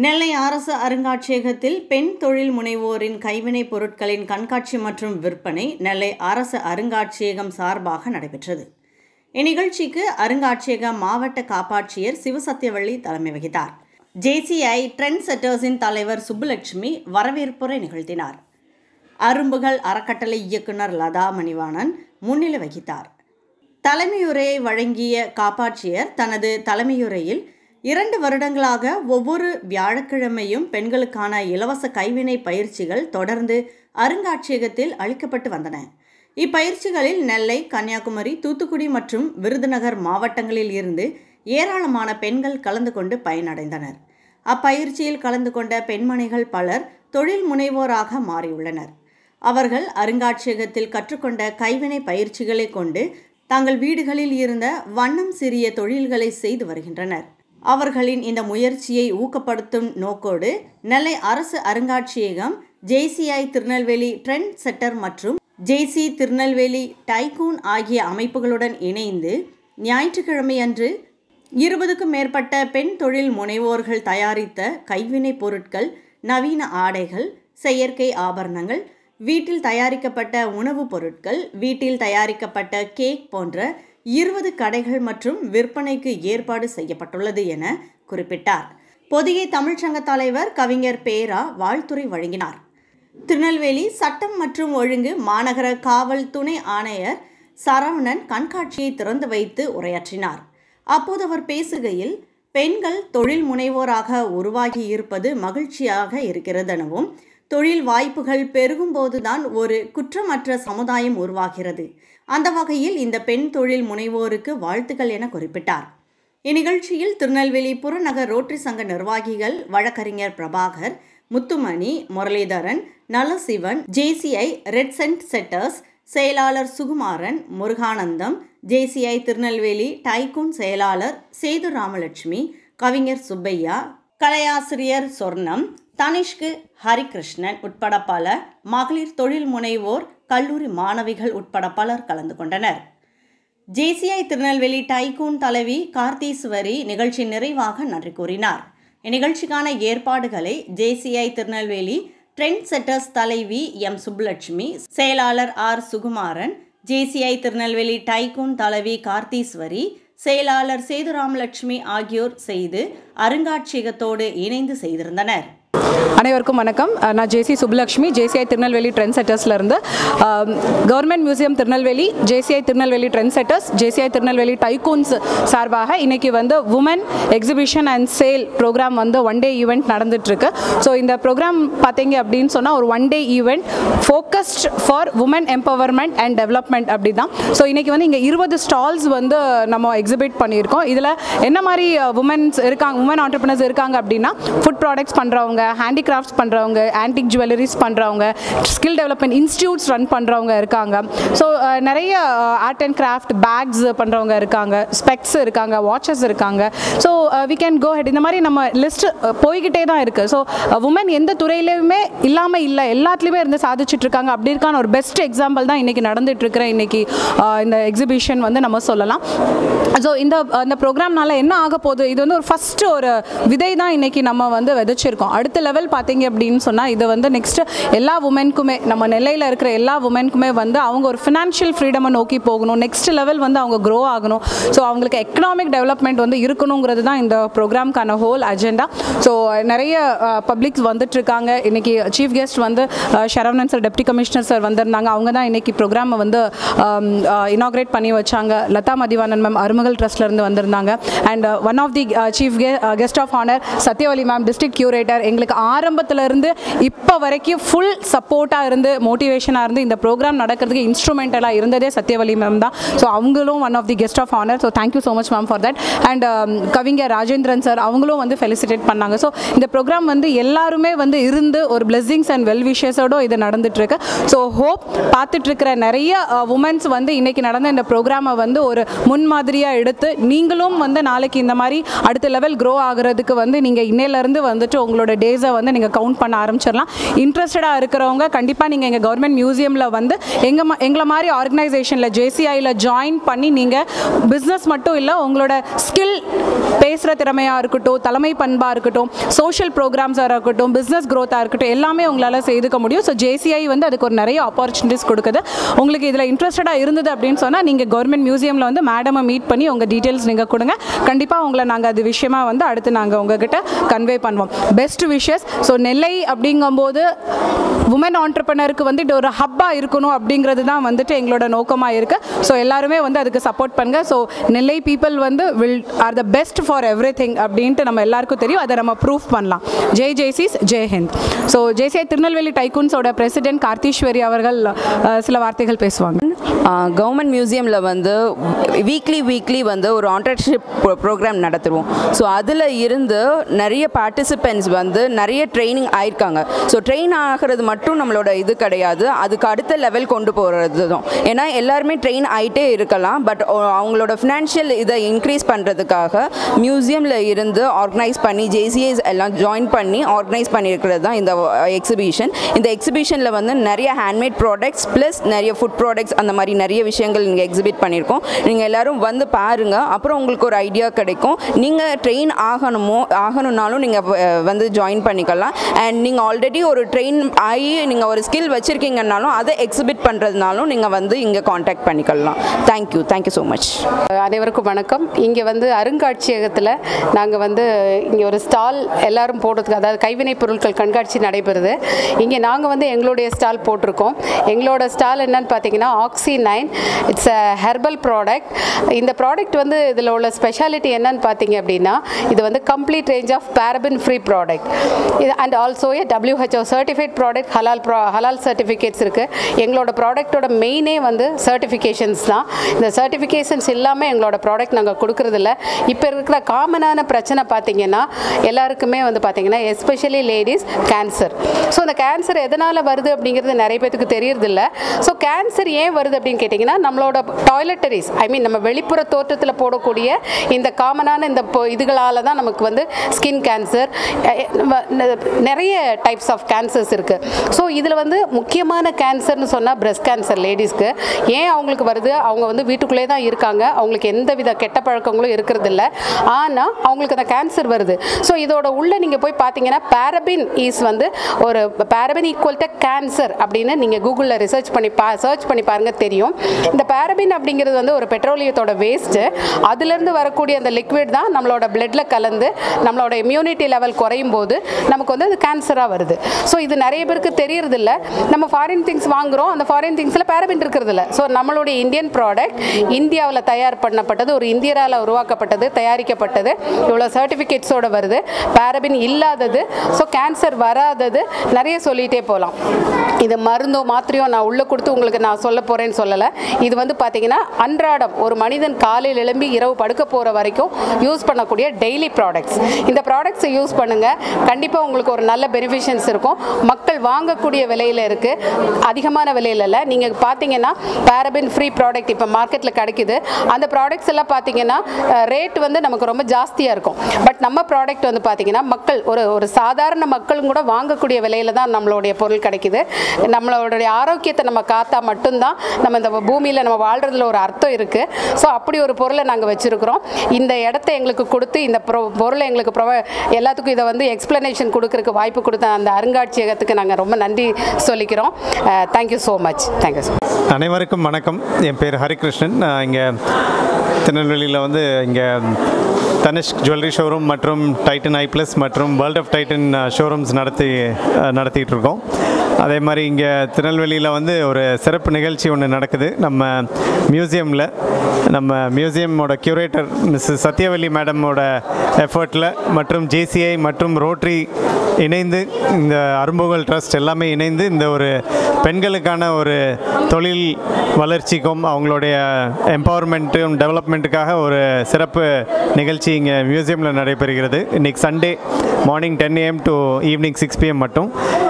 நெல்லை அரசு அருங்காட்சியகத்தில் பெண் தொழில் முனைவோரின் கைவினைப் பொருட்களின் கண்காட்சி மற்றும் விற்பனை நெல்லை அரசு அருங்காட்சியகம் சார்பாக நடைபெற்றது இந்நிகழ்ச்சிக்கு அருங்காட்சியக மாவட்ட காப்பாட்சியர் சிவசத்தியவள்ளி தலைமை வகித்தார் ஜேசிஐ ட்ரெண்ட் செட்டர்ஸின் தலைவர் சுப்புலட்சுமி வரவேற்புரை நிகழ்த்தினார் அரும்புகள் அறக்கட்டளை இயக்குனர் லதா மணிவாணன் முன்னிலை வகித்தார் தலைமையுரையை வழங்கிய காப்பாட்சியர் தனது தலைமையுரையில் இரண்டு வருடங்களாக ஒவ்வொரு வியாழக்கிழமையும் பெண்களுக்கான இலவச கைவினை பயிற்சிகள் தொடர்ந்து அருங்காட்சியகத்தில் அளிக்கப்பட்டு வந்தன இப்பயிற்சிகளில் நெல்லை கன்னியாகுமரி தூத்துக்குடி மற்றும் விருதுநகர் மாவட்டங்களில் இருந்து ஏராளமான பெண்கள் கலந்து கொண்டு பயனடைந்தனர் அப்பயிற்சியில் கலந்து கொண்ட பெண்மணிகள் பலர் தொழில் முனைவோராக மாறியுள்ளனர் அவர்கள் அருங்காட்சியகத்தில் கற்றுக்கொண்ட கைவினை பயிற்சிகளை கொண்டு தங்கள் வீடுகளில் இருந்த வண்ணம் சிறிய தொழில்களை செய்து வருகின்றனர் அவர்களின் இந்த முயற்சியை ஊக்கப்படுத்தும் நோக்கோடு நெல்லை அரசு அருங்காட்சியகம் ஜேசிஐ திருநெல்வேலி ட்ரெண்ட் செட்டர் மற்றும் ஜேசி திருநெல்வேலி டைகூன் ஆகிய அமைப்புகளுடன் இணைந்து ஞாயிற்றுக்கிழமை அன்று இருபதுக்கும் மேற்பட்ட பெண் தொழில் முனைவோர்கள் தயாரித்த கைவினைப் பொருட்கள் நவீன ஆடைகள் செயற்கை ஆபரணங்கள் வீட்டில் தயாரிக்கப்பட்ட உணவுப் பொருட்கள் வீட்டில் தயாரிக்கப்பட்ட கேக் போன்ற இருபது கடைகள் மற்றும் விற்பனைக்கு ஏற்பாடு செய்யப்பட்டுள்ளது என குறிப்பிட்டார் பொதிகை தமிழ்ச்சங்க தலைவர் கவிஞர் பேரா வாழ்த்துறை வழங்கினார் திருநெல்வேலி சட்டம் மற்றும் ஒழுங்கு மாநகர காவல் துணை ஆணையர் சரவணன் கண்காட்சியை திறந்து வைத்து உரையாற்றினார் அப்போது அவர் பேசுகையில் பெண்கள் தொழில் முனைவோராக உருவாகி இருப்பது மகிழ்ச்சியாக இருக்கிறதெனவும் தொழில் வாய்ப்புகள் பெருகும்போதுதான் ஒரு குற்றமற்ற சமுதாயம் உருவாகிறது அந்த வகையில் இந்த பெண் தொழில் முனைவோருக்கு வாழ்த்துக்கள் என குறிப்பிட்டார் இந்நிகழ்ச்சியில் திருநெல்வேலி புறநகர் ரோட்டரி சங்க நிர்வாகிகள் வழக்கறிஞர் பிரபாகர் முத்துமணி முரளிதரன் நலசிவன் ஜேசிஐ ரெட் சென்ட் செட்டர்ஸ் செயலாளர் சுகுமாரன் முருகானந்தம் ஜேசிஐ திருநெல்வேலி டைகூன் செயலாளர் சேது ராமலட்சுமி கவிஞர் சுப்பையா கலையாசிரியர் சொர்ணம் தனிஷ்கு ஹரிகிருஷ்ணன் உட்பட பல மகளிர் தொழில் முனைவோர் கல்லூரி மாணவிகள் உட்பட பலர் கலந்து கொண்டனர் ஜேசிஐ திருநெல்வேலி டைகூன் தலைவி கார்த்தீஸ்வரி நிகழ்ச்சி நிறைவாக நன்றி கூறினார் இந்நிகழ்ச்சிக்கான ஏற்பாடுகளை ஜேசிஐ திருநெல்வேலி ட்ரெண்ட் செட்டர்ஸ் தலைவி எம் சுப்புலட்சுமி செயலாளர் R Sukumaran JCI Tirunelveli tycoon தலைவி கார்த்தீஸ்வரி செயலாளர் சேதுராமலட்சுமி ஆகியோர் செய்து அருங்காட்சியகத்தோடு இணைந்து செய்திருந்தனர் அனைவருக்கும் வணக்கம் நான் JC Subbulakshmi JCI Tirunelveli trend செட்டர்ஸ்லேருந்து government museum Tirunelveli JCI Tirunelveli trend setters JCI Tirunelveli tycoons சார்பாக இன்னைக்கு வந்து women exhibition and sale program வந்து ஒன் டே ஈவெண்ட் நடந்துட்டுருக்கு ஸோ இந்த ப்ரோக்ராம் பார்த்தீங்க அப்படின்னு சொன்னால் ஒரு one day event focused for women empowerment and development அப்படி தான் ஸோ இன்றைக்கி வந்து இங்கே இருபது ஸ்டால்ஸ் வந்து நம்ம எக்ஸிபிட் பண்ணியிருக்கோம் இதில் என்ன மாதிரி உமன்ஸ் இருக்காங்க உமன் ஆண்டர்பிரினர்ஸ் இருக்காங்க அப்படின்னா ஃபுட் ப்ராடக்ட்ஸ் பண்ணுறவங்க ஹேண்டிகிராஃப்ட்ஸ் பண்ணுறவங்க ஆன்டிக் ஜுவல்லரிஸ் பண்ணுறவங்க ஸ்கில் டெவலப்மெண்ட் இன்ஸ்டியூட்ஸ் ரன் பண்ணுறவங்க இருக்காங்க ஸோ நிறைய ஆர்ட் அண்ட் கிராஃப்ட் பேக்ஸ் பண்ணுறவங்க இருக்காங்க ஸ்பெக்ஸ் இருக்காங்க வாட்சஸ் இருக்காங்க so we can go ahead இந்த மாதிரி நம்ம லிஸ்ட் போய்கிட்டே தான் இருக்குது ஸோ உமன் எந்த துறையிலையுமே இல்லாமல் இல்லை எல்லாத்துலேயுமே இருந்து சாதிச்சுட்டு இருக்காங்க அப்படி இருக்கான ஒரு பெஸ்ட் எக்ஸாம்பிள் தான் இன்றைக்கி நடந்துட்டு இருக்கிற இன்னைக்கு இந்த எக்ஸிபிஷன் வந்து நம்ம சொல்லலாம் ஸோ இந்த இந்த ப்ரோக்ராம்னால என்ன ஆக போகுது இது வந்து ஒரு ஃபஸ்ட்டு ஒரு விதை தான் இன்னைக்கு நம்ம வந்து விதைச்சிருக்கோம் அடுத்த லெவல் பார்த்தீங்க அப்படின்னு சொன்னால் இது வந்து நெக்ஸ்ட் எல்லா உமனுக்குமே நம்ம நெல்லையில் இருக்கிற எல்லா உமனுக்குமே வந்து அவங்க ஒரு ஃபினான்ஷியல் ஃப்ரீடமை நோக்கி போகணும் நெக்ஸ்ட் லெவல் வந்து அவங்க க்ரோ ஆகணும் ஸோ அவங்களுக்கு எக்கனாமிக் டெவலப்மெண்ட் வந்து இருக்கணுங்கிறது தான் இந்த ப்ரோக்ராம்க்கான ஹோல் அஜெண்டா ஸோ நிறைய பப்ளிக்ஸ் வந்துட்டு இருக்காங்க இன்னைக்கு சீஃப் கெஸ்ட் வந்து Saravanan sir deputy commissioner sir வந்திருந்தாங்க அவங்க தான் இன்னைக்கு ப்ரோக்ராமை வந்து இனாக்ரேட் பண்ணி வச்சாங்க லதா மதிவானன் மேம் அருமகள் ட்ரஸ்ட்லேருந்து வந்திருந்தாங்க and one of the chief guest of honour Sathyavali ma'am district curator எங்களுக்கு ஆரம்பத்தில் இருந்து இப்போ வரைக்கும் ஃபுல் சப்போர்ட்டாக இருந்து மோட்டிவேஷனாக இருந்து இந்த ப்ரோக்ராம் நடக்கிறதுக்கு இன்ஸ்ட்ருமெண்டலாக இருந்ததே சத்யவலி மேம் தான் ஸோ அவங்களும் one of the guest of honour so thank you so much ma'am for that and கவிஞர் ராஜேந்திரன் சார் அவங்களும் வந்து ஃபெலிசிட்டேட் பண்ணாங்க ஸோ இந்த ப்ரோக்ராம் வந்து எல்லாருமே வந்து இருந்து ஒரு பிளெஸிங்ஸ் அண்ட் வெல் விஷஸோட இது நடந்துட்டுருக்கு ஸோ ஹோப் பார்த்துட்ருக்கிற நிறைய உமன்ஸ் வந்து இன்றைக்கி நடந்த இந்த ப்ரோக்ராமை வந்து ஒரு முன்மாதிரியாக எடுத்து நீங்களும் வந்து நாளைக்கு இந்த மாதிரி அடுத்த லெவல் க்ரோ ஆகிறதுக்கு வந்து நீங்கள் இன்னையிலேருந்து வந்துட்டு உங்களோட டேஸை வந்து நீங்கள் கவுண்ட் பண்ண ஆரம்பிச்சிடலாம் இன்ட்ரெஸ்டடாக இருக்கிறவங்க கண்டிப்பாக நீங்கள் எங்கள் கவர்மெண்ட் மியூசியமில் வந்து எங்கள் எங்களை மாதிரி ஆர்கனைசேஷனில் ஜேசிஐயில் ஜாயின் பண்ணி நீங்கள் பிஸ்னஸ் மட்டும் இல்லை உங்களோட ஸ்கில் பேசுகிற திறமையாக இருக்கட்டும் தலைமை பண்பாக இருக்கட்டும் சோஷியல் ப்ரோக்ராம்ஸாக இருக்கட்டும் பிஸ்னஸ் க்ரோத்தாக இருக்கட்டும் எல்லாமே உங்களால் செய்துக்க முடியும் ஸோ ஜேசிஐ வந்து அதுக்கு ஒரு நிறைய ஆப்பர்ச்சுனிட்டிஸ் கொடுக்குது உங்களுக்கு இதில் இன்ட்ரெஸ்டடாக இருந்தது அப்படின்னு சொன்னால் நீங்கள் கவர்மெண்ட் மியூசியமில் வந்து மேடமை மீட் பண்ணி உங்கள் டீட்டெயில்ஸ் நீங்கள் கொடுங்க கண்டிப்பாக உங்களை நாங்கள் அது விஷயமா வந்து அடுத்து நாங்கள் உங்ககிட்ட கன்வே பண்ணுவோம் பெஸ்ட் விஷஸ் ஸோ நெல்லை அப்படிங்கும்போது உமன் ஆண்டர்பனருக்கு வந்து இது ஒரு ஹப்பாக இருக்கணும் அப்படிங்கிறது தான் வந்துட்டு எங்களோட நோக்கமாக இருக்குது ஸோ எல்லாருமே வந்து அதுக்கு சப்போர்ட் பண்ணுங்க ஸோ நெல்லை பீப்புள் வந்து will are the best for everything அப்படின்ட்டு நம்ம எல்லாருக்கும் தெரியும் அதை நம்ம ப்ரூஃப் பண்ணலாம் Jai Jaycees Jai Hind so JCI Tirunelveli டைக்கூன்ஸோட பிரசிடென்ட் கார்த்தீஸ்வரி அவர்கள் அஹ், சில வார்த்தைகள் பேசுவாங்க கவர்மெண்ட் மியூசியமில் வந்து வீக்லி வீக்லி வந்து ஒரு ஆண்டர்ஷிப் ப்ரோக்ராம் நடத்துவோம் ஸோ அதில் இருந்து நிறைய பார்ட்டிசிபெண்ட்ஸ் வந்து நிறைய ட்ரைனிங் ஆயிருக்காங்க ஸோ ட்ரெயின் ஆகிறது மட்டும் நம்மளோட இது கிடையாது அதுக்கு அடுத்த லெவல் கொண்டு போகிறது தான் ஏன்னா எல்லாருமே ட்ரெயின் ஆகிட்டே இருக்கலாம் பட் அவங்களோட ஃபினான்ஷியல் இதை இன்க்ரீஸ் பண்ணுறதுக்காக மியூசியமில் இருந்து ஆர்கனைஸ் பண்ணி ஜேசிஏஸ் எல்லாம் ஜாயின் பண்ணி ஆர்கனைஸ் பண்ணியிருக்கிறது தான் இந்த எக்ஸிபிஷன் இந்த எக்ஸிபிஷனில் வந்து நிறைய ஹேண்ட்மேட் ப்ராடக்ட்ஸ் ப்ளஸ் நிறைய ஃபுட் ப்ராடக்ட்ஸ் அந்த மாதிரி நிறைய விஷயங்கள் நீங்கள் எக்ஸிபிட் பண்ணியிருக்கோம் நீங்கள் எல்லாரும் வந்து பாருங்கள் அப்புறம் உங்களுக்கு ஒரு ஐடியா கிடைக்கும் நீங்கள் ட்ரெயின் ஆகணுமோ ஆகணும்னாலும் நீங்கள் வந்து ஜாயின் பண்ணிக்கலாம் அண்ட் நீங்கள் ஆல்ரெடி ஒரு ட்ரெயின் ஆகி நீங்கள் ஒரு ஸ்கில் வச்சுருக்கீங்கன்னாலும் அதை எக்ஸிபிட் பண்ணுறதுனாலும் நீங்கள் வந்து இங்கே காண்டாக்ட் பண்ணிக்கலாம் தேங்க்யூ தேங்க்யூ ஸோ மச் அனைவருக்கும் வணக்கம் இங்கே வந்து அருங்காட்சியகத்தில் நாங்கள் வந்து இங்கே ஒரு ஸ்டால் எல்லாரும் போடுறதுக்கு அதாவது கைவினைப் பொருட்கள் கண்காட்சி நடைபெறுது இங்கே நாங்கள் வந்து எங்களுடைய ஸ்டால் போட்டிருக்கோம் எங்களோட ஸ்டால் என்னன்னு பார்த்தீங்கன்னா Oxy nine it's a herbal product இந்த ப்ராடக்ட் வந்து இதில் உள்ள ஸ்பெஷாலிட்டி என்னன்னு பார்த்தீங்க அப்படின்னா இது வந்து complete range of paraben free product இது and also a WHO certified product ஹலால் ப்ரா ஹலால் சர்டிஃபிகேட்ஸ் இருக்குது எங்களோட ப்ராடக்ட்டோட மெயினே வந்து சர்டிஃபிகேஷன்ஸ் தான் இந்த சர்டிஃபிகேஷன்ஸ் இல்லாமல் எங்களோட ப்ராடக்ட் நாங்கள் கொடுக்குறதில்ல இப்போ இருக்கிற காமனான பிரச்சனை பார்த்தீங்கன்னா எல்லாருக்குமே வந்து பார்த்தீங்கன்னா எஸ்பெஷலி லேடிஸ் கேன்சர் ஸோ அந்த கேன்சர் எதனால் வருது அப்படிங்கிறது நிறைய பேத்துக்கு தெரியறதில்ல ஸோ கேன்சர் ஏன் வருது அப்படின்னு கேட்டிங்கன்னா நம்மளோட டாய்லெட்டரிஸ் ஐ மீன் நம்ம வெளிப்புற தோற்றத்தில் போடக்கூடிய இந்த காமனான இந்த பொ- இதுகளால் தான் நமக்கு வந்து ஸ்கின் கேன்சர் நிறைய டைப்ஸ் ஆஃப் கேன்சர்ஸ் இருக்குது ஸோ இதில் வந்து முக்கியமான கேன்சர்னு சொன்னால் பிரஸ்ட் கேன்சர் லேடிஸ்க்கு ஏன் அவங்களுக்கு வருது அவங்க வந்து வீட்டுக்குள்ளே தான் இருக்காங்க அவங்களுக்கு எந்த வித கெட்ட பழக்கங்களும் இருக்கிறது இல்ல ஆனால் அவங்களுக்கு அந்த கேன்சர் வருது ஸோ இதோட உள்ள நீங்கள் போய் பார்த்தீங்கன்னா பேரபின் ஈஸ் வந்து ஒரு பேரபின் ஈக்குவல் டு கேன்சர் அப்படின்னு நீங்கள் கூகுளில் ரிசர்ச் பண்ணி பா சர்ச் பண்ணி பாருங்க தெரியும் இந்த பேரபின் அப்படிங்கிறது வந்து ஒரு பெட்ரோலியத்தோட வேஸ்ட்டு அதுலேருந்து வரக்கூடிய அந்த லிக்விட் தான் நம்மளோட பிளட்ல கலந்து நம்மளோட இம்யூனிட்டி லெவல் குறையும் போது நமக்கு வந்து அது கேன்சராக வருது ஸோ இது நிறைய பேருக்கு தெரியறதில்ல நம்ம ஃபாரின் திங்ஸ் வாங்குறோம் அந்த ஃபாரின் திங்ஸில் பேரபின் இருக்கிறதில்ல ஸோ நம்மளுடைய இந்தியன் ப்ராடக்ட் இந்தியாவில் தயார் பண்ணப்பட்டது ஒரு இந்தியரால் உருவாக்கப்பட்டது தயாரிக்கப்பட்டது இவ்வளோ சர்டிஃபிகேட்ஸோட வருது பேரபின் இல்லாதது ஸோ கேன்சர் வராதது நிறைய சொல்லிகிட்டே போகலாம் இது மருந்தோ மாத்திரையோ நான் உள்ளே கொடுத்து உங்களுக்கு நான் சொல்ல போகிறேன்னு சொல்லலை இது வந்து பார்த்தீங்கன்னா அன்றாடம் ஒரு மனிதன் காலையில் எழும்பி இரவு படுக்க போகிற வரைக்கும் யூஸ் பண்ணக்கூடிய டெய்லி ப்ராடக்ட்ஸ் இந்த ப்ராடக்ட்ஸை யூஸ் பண்ணுங்கள் கண்டிப்பாக உங்களுக்கு ஒரு நல்ல பெனிஃபிஷன்ஸ் இருக்கும் மக்கள் வாங்கக்கூடிய விலையில் இருக்குது அதிகமான விலையில இல்லை நீங்கள் பார்த்தீங்கன்னா பேரபின் ஃப்ரீ ப்ராடக்ட் இப்போ மார்க்கெட்டில் கிடைக்குது அந்த ப்ராடக்ட்ஸ் எல்லாம் பார்த்தீங்கன்னா ரேட் வந்து நமக்கு ரொம்ப ஜாஸ்தியாக இருக்கும் பட் நம்ம ப்ராடக்ட் வந்து பார்த்தீங்கன்னா மக்கள் ஒரு ஒரு சாதாரண மக்களும் கூட வாங்கக்கூடிய விலையில தான் நம்மளுடைய பொருள் கிடைக்குது நம்மளுடைய ஆரோக்கியத்தை நம்ம காத்தா மட்டும்தான் நம்ம இந்த பூமியில் நம்ம வாழ்றதுல ஒரு அர்த்தம் இருக்குது ஸோ அப்படி ஒரு பொருளை நாங்கள் வச்சுருக்கிறோம் இந்த இடத்த எங்களுக்கு கொடுத்து இந்த பொ- பொருளை எங்களுக்கு ப்ரொவ எல்லாத்துக்கும் இதை வந்து எக்ஸ்ப்ளனேஷன் கொடுக்கறதுக்கு வாய்ப்பு கொடுத்த அந்த அருங்காட்சியகத்துக்கு நாங்கள் ரொம்ப நன்றி சொல்லிக்கிறோம் thank you so much thank you so அனைவருக்கும் வணக்கம் என் பேர் ஹரிகிருஷ்ணன் நான் இங்கே திருநெல்வேலியில் வந்து இங்கே தனிஷ்க் ஜுவல்லரி ஷோரூம் மற்றும் டைட்டன் ஐ ப்ளஸ் மற்றும் வேர்ல்ட் ஆஃப் டைட்டன் ஷோரூம்ஸ் நடத்தி அஹ், நடத்திட்டு இருக்கோம் அதே மாதிரி இங்கே திருநெல்வேலியில் வந்து ஒரு சிறப்பு நிகழ்ச்சி ஒன்று நடக்குது நம்ம மியூசியமில் நம்ம மியூசியமோட கியூரேட்டர் மிஸ் சத்யவல்லி மேடமோட எஃபர்ட்டில் மற்றும் ஜேசிஐ மற்றும் ரோட்ரி இணைந்து இந்த அரும்புகழ் ட்ரஸ்ட் எல்லாமே இணைந்து இந்த ஒரு பெண்களுக்கான ஒரு தொழில் வளர்ச்சிக்கும் அவங்களுடைய எம்பவர்மெண்ட்டும் டெவலப்மெண்ட்டுக்காக ஒரு சிறப்பு நிகழ்ச்சி இங்கே மியூசியமில் நடைபெறுகிறது இன்றைக்கி Sunday morning ten AM to evening six PM மட்டும்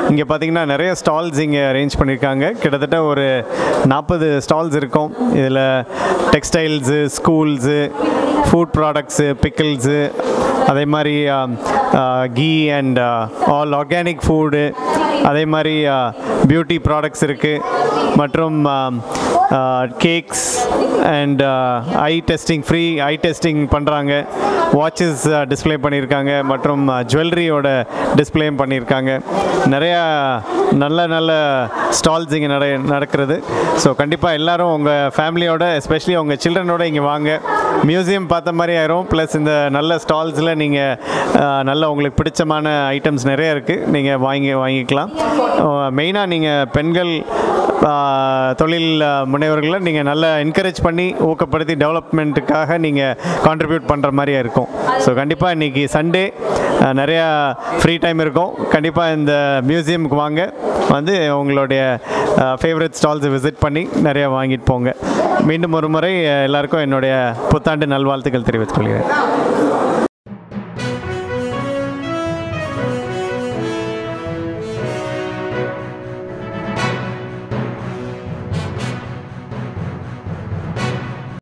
இங்கே பார்த்தீங்கன்னா நிறைய ஸ்டால்ஸ் இங்கே அரேஞ்ச் பண்ணியிருக்காங்க கிட்டத்தட்ட ஒரு நாற்பது ஸ்டால்ஸ் இருக்கும் இதில் textiles schools food products pickles அதே மாதிரி ghee and all organic food அதே மாதிரி பியூட்டி ப்ராடக்ட்ஸ் இருக்குது மற்றும் cakes and eye testing free eye testing பண்ணுறாங்க வாட்சஸ் டிஸ்ப்ளே பண்ணியிருக்காங்க மற்றும் ஜுவல்லரியோட டிஸ்ப்ளேயும் பண்ணியிருக்காங்க நிறையா நல்ல நல்ல ஸ்டால்ஸ் இங்கே நட நடக்கிறது ஸோ கண்டிப்பாக எல்லாரும் உங்கள் ஃபேமிலியோட எஸ்பெஷலி உங்கள் சில்ட்ரனோட இங்கே வாங்க மியூசியம் பார்த்த மாதிரி ஆயிரும் ப்ளஸ் இந்த நல்ல ஸ்டால்ஸில் நீங்கள் நல்ல உங்களுக்கு பிடிச்சமான ஐட்டம்ஸ் நிறைய இருக்குது நீங்கள் வாங்கி வாங்கிக்கலாம் மெயினாக நீங்கள் பெண்கள் ஆஹ், தொழில் ஆஹ், முனைவர்களை நீங்கள் நல்லா என்கரேஜ் பண்ணி ஊக்கப்படுத்தி டெவலப்மெண்ட்டுக்காக நீங்கள் கான்ட்ரிபியூட் பண்ணுற மாதிரியா இருக்கும் ஸோ கண்டிப்பாக இன்றைக்கி சண்டே நிறையா ஃப்ரீ டைம் இருக்கும் கண்டிப்பாக இந்த மியூசியமுக்கு வாங்க வந்து உங்களுடைய ஃபேவரட் ஸ்டால்ஸை விசிட் பண்ணி நிறையா வாங்கிட்டு போங்க மீண்டும் ஒரு முறை அஹ், எல்லாருக்கும் என்னுடைய புத்தாண்டு நல்வாழ்த்துக்கள் தெரிவித்துக் கொள்கிறேன்